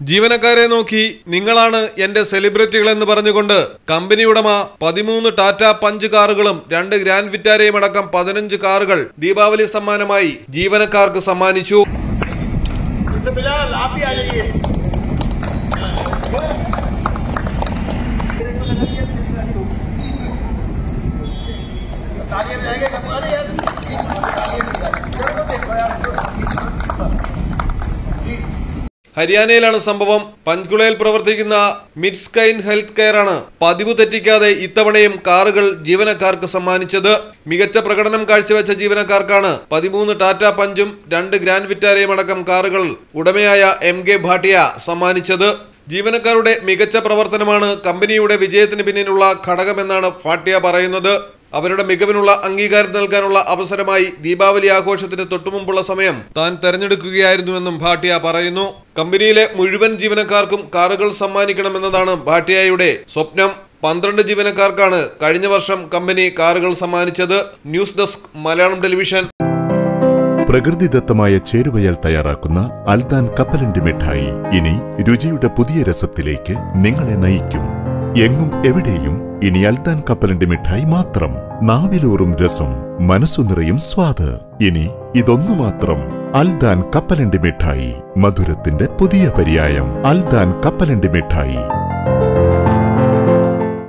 ജീവനക്കാരെ നോക്കി നിങ്ങളാണ് എന്റെ സെലിബ്രിറ്റികൾ എന്ന് പറഞ്ഞുകൊണ്ട് കമ്പനി ഉടമ പതിമൂന്ന് ടാറ്റ പഞ്ച് കാറുകളും രണ്ട് ഗ്രാൻഡ് വിറ്റാരയും അടക്കം പതിനഞ്ച് കാറുകൾ ദീപാവലി സമ്മാനമായി ജീവനക്കാർക്ക് സമ്മാനിച്ചു मिस्टर बिलाल आप भी आ जाइए तालियां बजाएंगे कब अरे यार तालियां बजाएंगे चलो देखो यार ഹരിയാനയിലാണ് സംഭവം പഞ്ച്കുളയിൽ പ്രവർത്തിക്കുന്ന മിഡ്സ്കൈൻ ഹെൽത്ത് കെയർ ആണ് പതിവ് തെറ്റിക്കാതെ ഇത്തവണയും കാറുകൾ ജീവനക്കാർക്ക് സമ്മാനിച്ചത് മികച്ച പ്രകടനം കാഴ്ചവെച്ച ജീവനക്കാർക്കാണ് പതിമൂന്ന് ടാറ്റ പഞ്ചും രണ്ട് ഗ്രാൻഡ് വിറ്റാരയും അടക്കം കാറുകൾ ഉടമയായ എം കെ ഭാട്ടിയ സമ്മാനിച്ചത് ജീവനക്കാരുടെ മികച്ച പ്രവർത്തനമാണ് കമ്പനിയുടെ വിജയത്തിന് പിന്നിലുള്ള ഘടകമെന്നാണ് ഭാട്ടിയ പറയുന്നത് അവരുടെ മികവിനുള്ള അംഗീകാരം നൽകാനുള്ള അവസരമായി ദീപാവലി ആഘോഷത്തിന് തൊട്ടുമുമ്പുള്ള സമയം താൻ തെരഞ്ഞെടുക്കുകയായിരുന്നുവെന്നും ഭാട്ടിയ പറയുന്നു കമ്പനിയിലെ മുഴുവൻ ജീവനക്കാർക്കും കാറുകൾ സമ്മാനിക്കണമെന്നതാണ് ഭാട്ടിയയുടെ സ്വപ്നം പന്ത്രണ്ട് ജീവനക്കാർക്കാണ് കഴിഞ്ഞ വർഷം കമ്പനി കാറുകൾ സമ്മാനിച്ചത് ന്യൂസ് ഡെസ്ക് മലയാളം ടെലിവിഷൻ പ്രകൃതിദത്തമായ ചേരുവയാൽ തയ്യാറാക്കുന്ന അൽദാൻ കപ്പലണ്ടി മിഠായി ഇനി രുചിയുടെ പുതിയ രസത്തിലേക്ക് നിങ്ങളെ നയിക്കും എങ്ങും എവിടെയും ഇനി അൽദാൻ കപ്പലണ്ടി മിഠായി മാത്രം നാവിലൂറും രസം മനസ്സു നിറയും സ്വാദ് ഇനി ഇതൊന്നു മാത്രം അൽദാൻ കപ്പലണ്ടി മിഠായി മധുരത്തിന്റെ പുതിയ പര്യായം അൽദാൻ കപ്പലണ്ടി മിഠായി